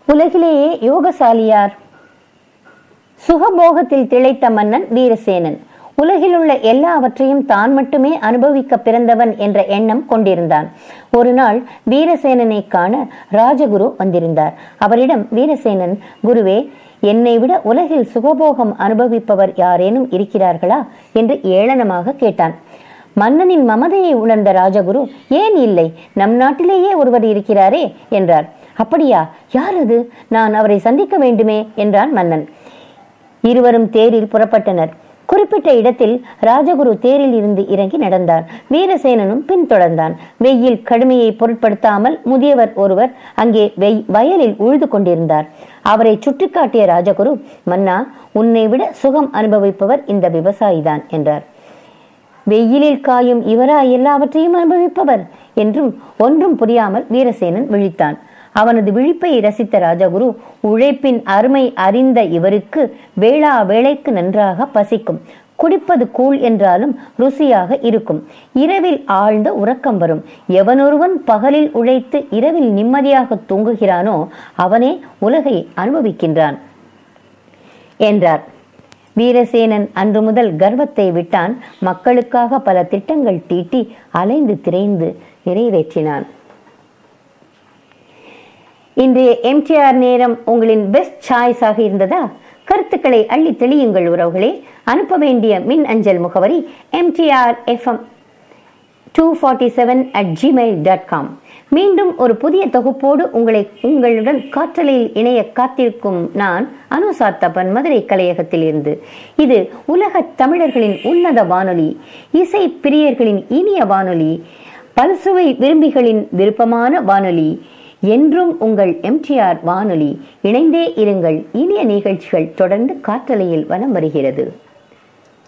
உலகிலேயே யோகசாலியார் சுகபோகத்தில் திளைத்த மன்னன் வீரசேனன் உலகிலுள்ள எல்லாவற்றையும் தான் மட்டுமே அனுபவிக்க பிறந்தவன் என்ற எண்ணம் கொண்டிருந்தான் ஒரு நாள் வீரசேனனை காண ராஜகுரு வந்திருந்தார் அவரிடம் வீரசேனன் குருவே என்னை விட உலகில் சுகபோகம் அனுபவிப்பவர் யாரேனும் இருக்கிறார்களா என்று ஏளனமாக கேட்டான் மன்னனின் மமதையை உணர்ந்த ராஜகுரு ஏன் இல்லை நம் நாட்டிலேயே ஒருவர் இருக்கிறாரே என்றார் அப்படியா யார் அது நான் அவரை சந்திக்க வேண்டுமே என்றான் மன்னன் இருவரும் தேரில் புறப்பட்டனர் குறிப்பிட்ட இடத்தில் ராஜகுரு தேரில் இருந்து இறங்கி நடந்தார் வீரசேனனும் பின்தொடர்ந்தான் வெயில் கடுமையை பொருட்படுத்தாமல் முதியவர் ஒருவர் அங்கே வெய்- வயலில் உழுது கொண்டிருந்தார் அவரை சுட்டிக்காட்டிய ராஜகுரு மன்னா உன்னை விட சுகம் அனுபவிப்பவர் இந்த விவசாயிதான் என்றார் வெயிலில் காயும் இவரா எல்லாவற்றையும் அனுபவிப்பவர் என்றும் ஒன்றும் புரியாமல் வீரசேனன் விழித்தான் அவனது விழிப்பை ரசித்த ராஜகுரு உழைப்பின் அருமை அறிந்த இவருக்கு வேளா வேளைக்கு நன்றாக பசிக்கும் குடிப்பது கூழ் என்றாலும் ருசியாக இருக்கும் இரவில் ஆழ்ந்த உறக்கம் வரும் எவனொருவன் பகலில் உழைத்து இரவில் நிம்மதியாக தூங்குகிறானோ அவனே உலகை அனுபவிக்கின்றான் என்றார் வீரசேனன் அன்று முதல் கர்வத்தை விட்டான் மக்களுக்காக பல திட்டங்கள் தீட்டி அலைந்து திரைந்து நிறைவேற்றினான் இன்றைய எம்டிஆர் நேரம் உங்களின் பெஸ்ட் சாய்ஸாக இருந்ததா கருத்துக்களை அள்ளி தெளியுங்கள் உறவுகளே அனுப்ப வேண்டிய மின் அஞ்சல் முகவரி M T R F M two forty seven at Gmail dot com மீண்டும் ஒரு புதிய தொகுப்போடு உங்களை உங்களுடன் காற்றலையில் இணைய காத்திருக்கும் நான் அனுசாத்தப்பன் மதுரை கலையகத்தில் இருந்து இது உலக தமிழர்களின் உன்னத வானொலி இசை பிரியர்களின் இனிய வானொலி பல்சுவை விரும்பிகளின் விருப்பமான வானொலி என்றும் உங்கள் எம்டிஆர் வானொலி இணைந்தே இருங்கள் இனிய நிகழ்ச்சிகள் தொடர்ந்து காற்றலையில் வலம் வருகிறது